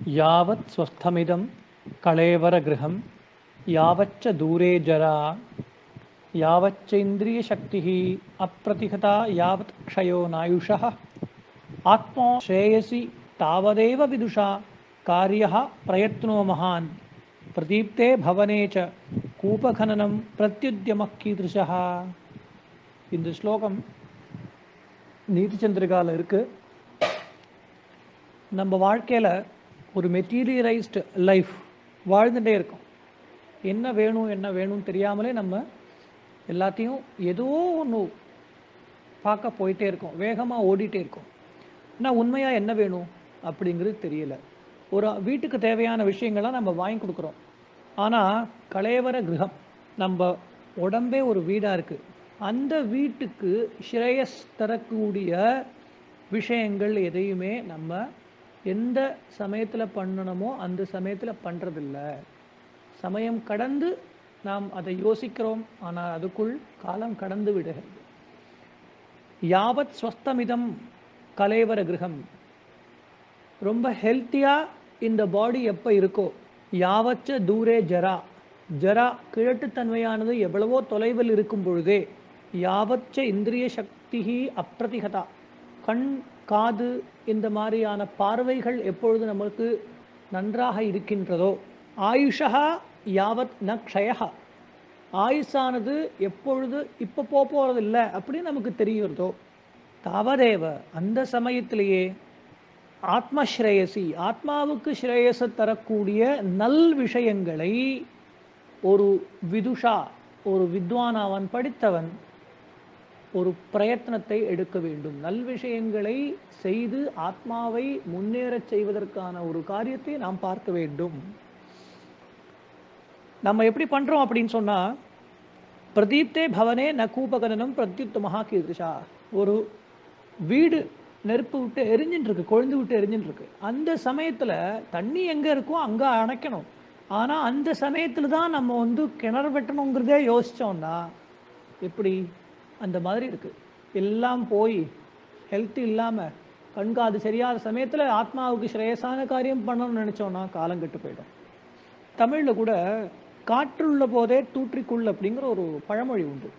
यावत् स्वस्थमिदं कळेवरगृहं यावच्च दूरे जरा यावच्चैन्द्रियशक्तिः अप्रतिहता यावत् क्षयो नायुषः आत्मा श्रेयसि तावदेव विदुषा कार्यः प्रयत्नो महान् प्रदीप्ते भवने च कूपखननं प्रत्युद्यमः कीदृशः இந்த ஸ்லோகம் நீதி சந்திரிகாவில் இருக்கு நம்ம வாழ்க்கையில் ஒரு மெட்டீரியலைஸ்டு லைஃப் வாழ்ந்துட்டே இருக்கோம் என்ன வேணும் என்ன வேணும்னு தெரியாமலே நம்ம எல்லாத்தையும் ஏதோ ஒன்று பார்க்க போயிட்டே இருக்கோம் வேகமாக ஓடிட்டே இருக்கோம் ஆனால் உண்மையாக என்ன வேணும் அப்படிங்கிறது தெரியல ஒரு வீட்டுக்கு தேவையான விஷயங்கள்லாம் நம்ம வாங்கி கொடுக்குறோம் ஆனால் கலைவர கிரகம் நம்ம உடம்பே ஒரு வீடாக இருக்குது அந்த வீட்டுக்கு ஸ்ரேயஸ் தரக்கூடிய விஷயங்கள் எதையுமே நம்ம எந்த சமயத்தில் பண்ணணுமோ அந்த சமயத்தில் பண்ணுறதில்ல சமயம் கடந்து நாம் அதை யோசிக்கிறோம் ஆனால் அதுக்குள் காலம் கடந்து விடுகிறது யாவத் ஸ்வஸ்தமிதம் கலைவர கிரகம் ரொம்ப ஹெல்த்தியாக இந்த பாடி எப்போ இருக்கோ யாவச்ச தூரே ஜரா ஜரா கிழட்டுத்தன்மையானது எவ்வளவோ தொலைவில் இருக்கும் பொழுதே யாவச்ச இந்திரிய சக்தி அப்பிரதிகதா கண் காது இந்த மாதிரியான பார்வைகள் எப்பொழுது நமக்கு நன்றாக இருக்கின்றதோ ஆயுஷா யாவத் ந க்ஷயா ஆயுஷானது எப்பொழுது இப்போ போக போகிறதில்ல அப்படின்னு நமக்கு தெரிகிறதோ தாவதேவ அந்த சமயத்திலேயே ஆத்மஸ்ரேயசி ஆத்மாவுக்கு ஸ்ரேயச தரக்கூடிய நல் விஷயங்களை ஒரு விதுஷா ஒரு வித்வான் அவன் படித்தவன் ஒரு பிரயத்னத்தை எடுக்க வேண்டும் நல் விஷயங்களை செய்து ஆத்மாவை முன்னேறச் செய்வதற்கான ஒரு காரியத்தை நாம் பார்க்க வேண்டும் நம்ம எப்படி பண்றோம் அப்படின்னு சொன்னா பிரதீப்தே பவனே நகூபகனனம் பிரத்யுத்தமஹா கீதிருஷா ஒரு வீடு நெருப்பு விட்டு எரிஞ்சுட்டு இருக்கு கொழுந்து விட்டு எரிஞ்சுட்டு இருக்கு அந்த சமயத்துல தண்ணி எங்க இருக்கோ அங்க அணைக்கணும் ஆனா அந்த சமயத்துல தான் நம்ம வந்து கிணறு வெட்டணுங்கிறதே யோசிச்சோம்னா எப்படி அந்த மாதிரி இருக்கு எல்லாம் போய் ஹெல்த் இல்லாம கண்காது சரியாத சமயத்துல ஆத்மாவுக்கு ஸ்ரேயஸான காரியம் பண்ணணும்னு நினைச்சோம்னா காலம் கெட்டு போயிடும் தமிழ்ல கூட காற்றுள்ள போதே தூற்றிக்குள் அப்படிங்கிற ஒரு பழமொழி உண்டு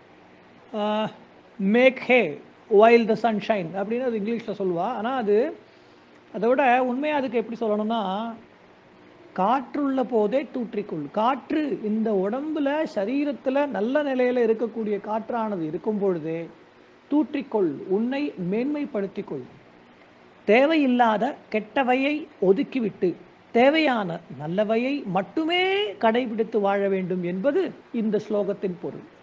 make hay while the sunshine அப்படின்னு அது இங்கிலீஷில் சொல்லுவா ஆனால் அது அதை விட உண்மையாக அதுக்கு எப்படி சொல்லணும்னா காற்றுள்ள போதே தூற்றிக்குள் காற்று இந்த உடம்புல சரீரத்தில் நல்ல நிலையில் இருக்கக்கூடிய காற்றானது இருக்கும் பொழுதே தூற்றிக்கொள் உன்னை மேன்மைப்படுத்திக்கொள் தேவையில்லாத கெட்டவையை ஒதுக்கிவிட்டு தேவையான நல்லவையை மட்டுமே கடைபிடித்து வாழ வேண்டும் என்பது இந்த ஸ்லோகத்தின் பொருள்